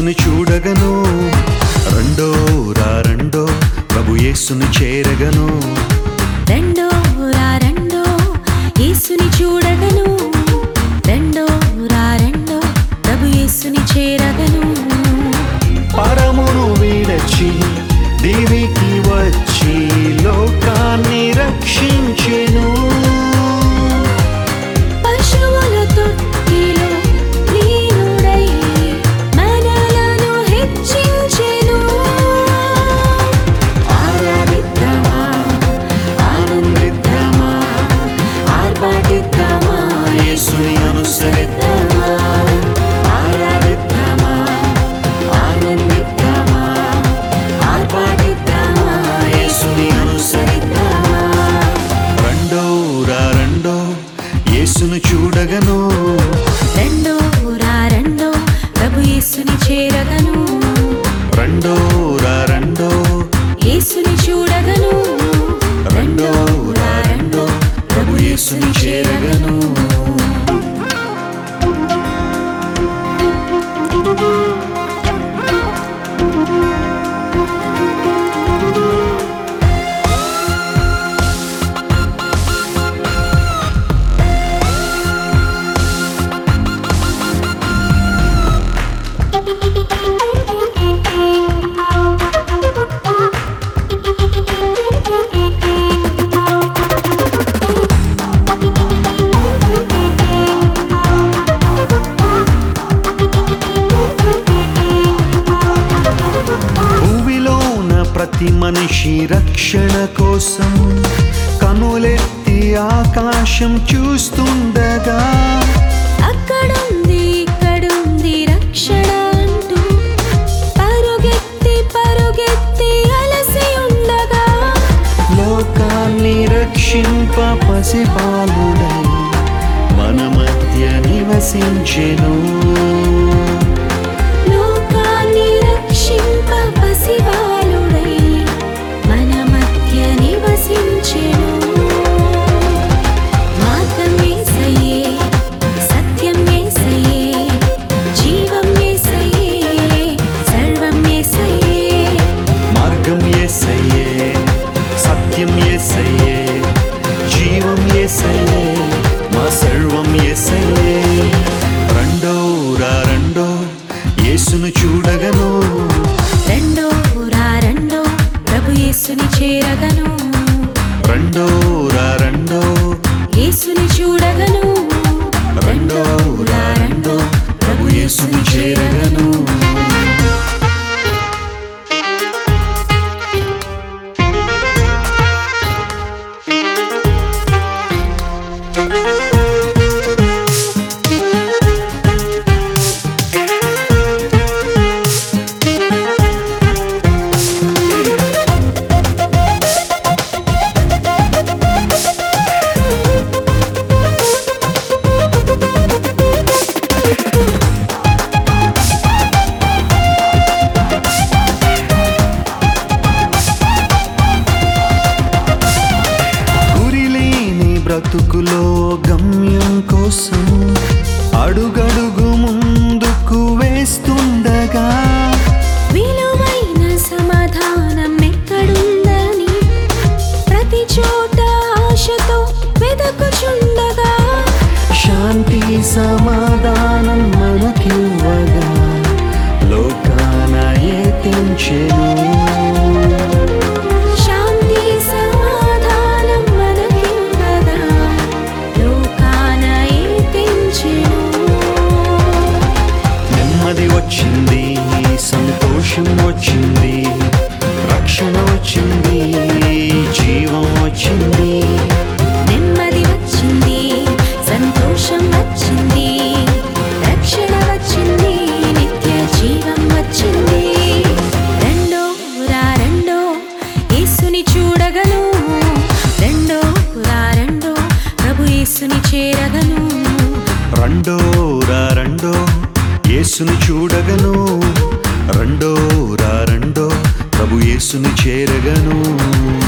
యేసుని చూడగను రెండో రా రెండో ప్రభు యేసుని చేరగను రెండో రా రెండో యేసుని చూడగను రెండో రా రెండో ప్రభు యేసుని చేరగను పరమును విడచి దేవికి వచ్చి లోకాన్ని రక్షించెను పశువుల తొట్టిలో లీనుడై మనలను హెచ్చించెను ఆరాధిద్దామా ఆనందిద్దామా ఆర్భాటిద్దామా యేసుని అనుసరిద్దామా ఆరాధిద్దామా ఆనందిద్దామా ఆర్భాటిద్దామా యేసుని అనుసరిద్దామా రెండో రా రెండో యేసును చూడగను రెండో రా రెండో ప్రభు యేసుని చేరగను రెండో రా రెండో యేసుని చూడగను రెండో రా రెండో ప్రభు యేసుని చేరగను భూమిలోన ప్రతి మనిషి రక్షణ కోసం కనులెత్తి ఆకాశం చూస్తుండగా అక్కడుంది ఇక్కడుంది రక్షణ అంటూ పరుగెత్తి పరుగెత్తి అలసి ఉండగా లోకాన్ని రక్షింప పసిపాలుడై మన మధ్య నివసించెను లోకాన్ని రక్షింప పసివాలుడై మన మధ్య నివసించెను మార్గం యేసయ్యే సత్యం యేసయ్యే జీవం యేసయ్యే సర్వం యేసయ్యే మార్గం యేసయ్యే సత్యం యేసయ్యే జీవం యేసయ్యే మా సర్వం యేసయ్యే రెండో రా రెండో యేసును చూడగను రెండో రా రెండో ప్రభు యేసుని చేరగను రెండో రా రెండో యేసుని చూడగను రెండో రా రెండో ప్రభు యేసుని చేరగను గురిలేని బ్రతుకులో గమ్యం కోసం అడుగడుగు ముందుకు వేస్తుండగా విలువైన సమాధానం ఎక్కడుందని ప్రతి చోట ఆశతో వెదకుచుండగా శాంతి సమాధానం మనకివ్వగా లోకాన ఏతించెను శాంతి సమాధానం మనకివ్వగా లోకాన ఏతించెను నెమ్మది వచ్చింది సంతోషం వచ్చింది రక్షణ వచ్చింది జీవం వచ్చింది నెమ్మది వచ్చింది సంతోషం వచ్చింది రక్షణ వచ్చింది నిత్య జీవం వచ్చింది రెండో రా రెండో యేసుని చూడగను రెండో రా రెండో ప్రభు యేసుని చేరగను రెండో రా రెండో యేసుని చూడగను రెండో రా రెండో ప్రభు యేసుని చేరగను